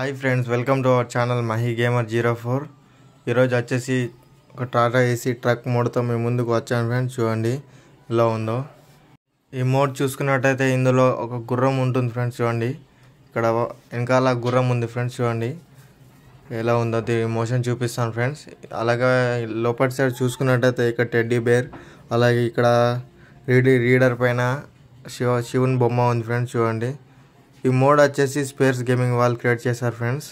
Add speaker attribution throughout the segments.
Speaker 1: hi friends welcome to our channel Mahi gamer zero four ఈరోజు వచ్చేసి ఒక టాటా ఏసీ ట్రక్ మోడ్తో మేము ముందుకు వచ్చాను ఫ్రెండ్స్ చూడండి ఎలా ఉందో ఈ మోడ్ చూసుకున్నట్టయితే ఇందులో ఒక గుర్రం ఉంటుంది ఫ్రెండ్స్ చూడండి ఇక్కడ వెనకాల గుర్రం ఉంది ఫ్రెండ్స్ చూడండి ఎలా ఉందో దీని మోషన్ చూపిస్తాను ఫ్రెండ్స్ అలాగే లోపటి సైడ్ చూసుకున్నట్టయితే ఇక్కడ టెడ్డీ బేర్ అలాగే ఇక్కడ రీడి రీడర్ పైన శివ శివుని బొమ్మ ఉంది ఫ్రెండ్స్ చూడండి ఈ మోడ్ వచ్చేసి స్పేర్స్ గేమింగ్ వాళ్ళు క్రియేట్ చేశారు ఫ్రెండ్స్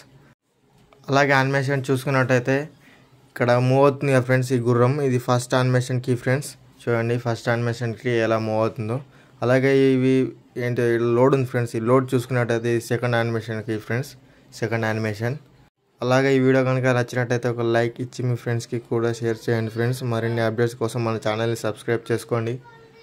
Speaker 1: అలాగే యానిమేషన్ చూసుకున్నట్టయితే ఇక్కడ మూవ్ అవుతుంది కదా ఫ్రెండ్స్ ఈ గుర్రం ఇది ఫస్ట్ యానిమేషన్ కీ ఫ్రెండ్స్ చూడండి ఫస్ట్ యానిమేషన్కి ఎలా మూవ్ అవుతుందో అలాగే ఇవి ఏంటి లోడ్ ఉంది ఫ్రెండ్స్ ఈ లోడ్ చూసుకున్నట్టయితే ఇది సెకండ్ యానిమేషన్కి ఫ్రెండ్స్ సెకండ్ యానిమేషన్ అలాగే ఈ వీడియో కనుక నచ్చినట్టయితే ఒక లైక్ ఇచ్చి మీ ఫ్రెండ్స్కి కూడా షేర్ చేయండి ఫ్రెండ్స్ మరిన్ని అప్డేట్స్ కోసం మన ఛానల్ని సబ్స్క్రైబ్ చేసుకోండి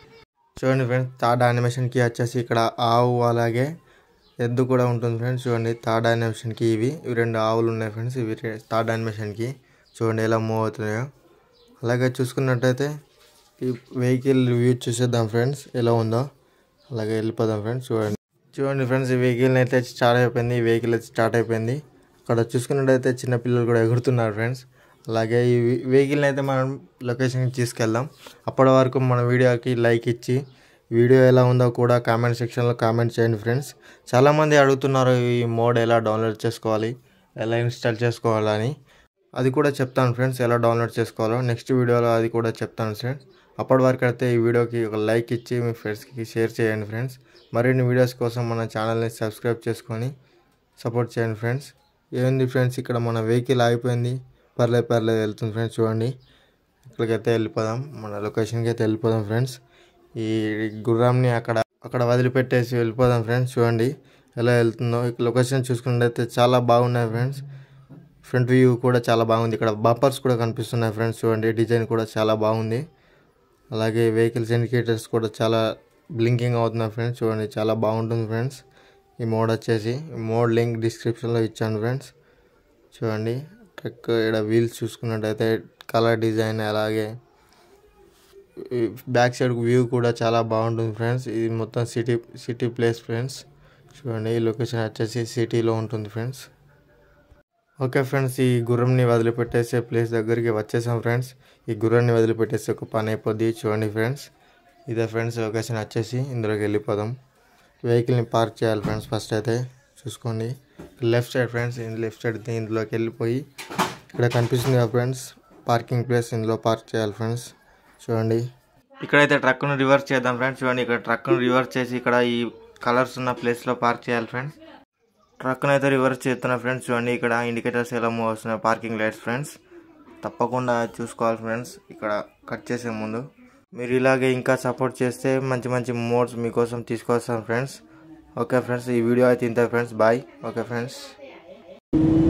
Speaker 1: చూడండి ఫ్రెండ్స్ థర్డ్ యానిమేషన్కి వచ్చేసి ఇక్కడ ఆవు అలాగే ఎద్దు కూడా ఉంటుంది ఫ్రెండ్స్ చూడండి థర్డ్ యానిమేషన్కి ఇవి ఇవి రెండు ఆవులు ఉన్నాయి ఫ్రెండ్స్ ఇవి రె- థర్డ్ యానిమేషన్కి చూడండి ఎలా మూవ్ అవుతున్నాయో అలాగే చూసుకున్నట్టయితే ఈ వెహికల్ రివ్యూ చూసేద్దాం ఫ్రెండ్స్ ఎలా ఉందో అలాగే వెళ్ళిపోదాం ఫ్రెండ్స్ చూడండి చూడండి ఫ్రెండ్స్ ఈ వెహికల్ అయితే స్టార్ట్ అయిపోయింది ఈ వెహికల్ అయితే స్టార్ట్ అయిపోయింది అక్కడ చూసుకున్నట్టయితే చిన్న పిల్లలు కూడా ఎగురుతున్నారు ఫ్రెండ్స్ అలాగే ఈ వెహికల్ని అయితే మనం లొకేషన్కి తీసుకెళ్దాం అప్పటి వరకు మన వీడియోకి లైక్ ఇచ్చి వీడియో ఎలా ఉందో కూడా కామెంట్ సెక్షన్లో కామెంట్ చేయండి ఫ్రెండ్స్ చాలామంది అడుగుతున్నారు ఈ మోడ్ ఎలా డౌన్లోడ్ చేసుకోవాలి ఎలా ఇన్స్టాల్ చేసుకోవాలని అది కూడా చెప్తాను ఫ్రెండ్స్ ఎలా డౌన్లోడ్ చేసుకోవాలో నెక్స్ట్ వీడియోలో అది కూడా చెప్తాను ఫ్రెండ్స్ అప్పటి వరకు అయితే ఈ వీడియోకి ఒక లైక్ ఇచ్చి మీ ఫ్రెండ్స్కి షేర్ చేయండి ఫ్రెండ్స్ మరిన్ని వీడియోస్ కోసం మన ఛానల్ని సబ్స్క్రైబ్ చేసుకొని సపోర్ట్ చేయండి ఫ్రెండ్స్ ఏంది ఫ్రెండ్స్ ఇక్కడ మన వెహికల్ ఆగిపోయింది పర్లేదు పర్లేదు వెళ్తుంది ఫ్రెండ్స్ చూడండి ఇక్కడికైతే వెళ్ళిపోదాం మన లొకేషన్కి అయితే వెళ్ళిపోదాం ఫ్రెండ్స్ ఈ గుర్రాన్ని అక్కడ అక్కడ వదిలిపెట్టేసి వెళ్ళిపోదాం ఫ్రెండ్స్ చూడండి ఎలా వెళ్తుందో ఇక్కడ లొకేషన్ చూసుకున్నట్టయితే చాలా బాగున్నాయి ఫ్రెండ్స్ ఫ్రంట్ వ్యూ కూడా చాలా బాగుంది ఇక్కడ బంపర్స్ కూడా కనిపిస్తున్నాయి ఫ్రెండ్స్ చూడండి డిజైన్ కూడా చాలా బాగుంది అలాగే వెహికల్స్ ఇండికేటర్స్ కూడా చాలా బ్లింకింగ్ అవుతున్నాయి ఫ్రెండ్స్ చూడండి చాలా బాగుంటుంది ఫ్రెండ్స్ ఈ మోడ్ వచ్చేసి ఈ మోడ్ లింక్ డిస్క్రిప్షన్లో ఇచ్చాను ఫ్రెండ్స్ చూడండి ట్రక్ ఇక్కడ వీల్స్ చూసుకున్నట్టయితే కలర్ డిజైన్ అలాగే ఈ బ్యాక్ సైడ్ వ్యూ కూడా చాలా బాగుంటుంది ఫ్రెండ్స్ ఇది మొత్తం సిటీ సిటీ ప్లేస్ ఫ్రెండ్స్ చూడండి ఈ లొకేషన్ వచ్చేసి సిటీలో ఉంటుంది ఫ్రెండ్స్ ఓకే ఫ్రెండ్స్ ఈ గుర్రంని వదిలిపెట్టేసే ప్లేస్ దగ్గరికి వచ్చేసాం ఫ్రెండ్స్ ఈ గుర్రాన్ని వదిలిపెట్టేసి ఒక పని అయిపోద్ది చూడండి ఫ్రెండ్స్ ఇదే ఫ్రెండ్స్ లొకేషన్ వచ్చేసి ఇందులోకి వెళ్ళిపోదాం వెహికల్ని పార్క్ చేయాలి ఫ్రెండ్స్ ఫస్ట్ అయితే చూసుకోండి left side friends left side ఇందులోకి వెళ్ళిపోయి ఇక్కడ కనిపిస్తుంది కదా ఫ్రెండ్స్ పార్కింగ్ ప్లేస్ ఇందులో పార్క్ చేయాలి ఫ్రెండ్స్ చూడండి ఇక్కడైతే ట్రక్ను రివర్స్ చేద్దాం ఫ్రెండ్స్ చూడండి ఇక్కడ ట్రక్ను రివర్స్ చేసి ఇక్కడ ఈ కలర్స్ ఉన్న ప్లేస్లో పార్క్ చేయాలి ఫ్రెండ్స్ ట్రక్ను అయితే రివర్స్ చేస్తున్నా ఫ్రెండ్స్ చూడండి ఇక్కడ ఇండికేటర్స్ ఎలా మూవ్ వస్తున్నాయి పార్కింగ్ లైట్స్ ఫ్రెండ్స్ తప్పకుండా చూసుకోవాలి ఫ్రెండ్స్ ఇక్కడ కట్ చేసే ముందు మీరు ఇలాగే ఇంకా సపోర్ట్ చేస్తే మంచి మంచి మోడ్స్ మీకోసం తీసుకొస్తాను ఫ్రెండ్స్ ఓకే ఫ్రెండ్స్ ఈ వీడియో అయితే ఇంత ఫ్రెండ్స్ బాయ్ ఓకే ఫ్రెండ్స్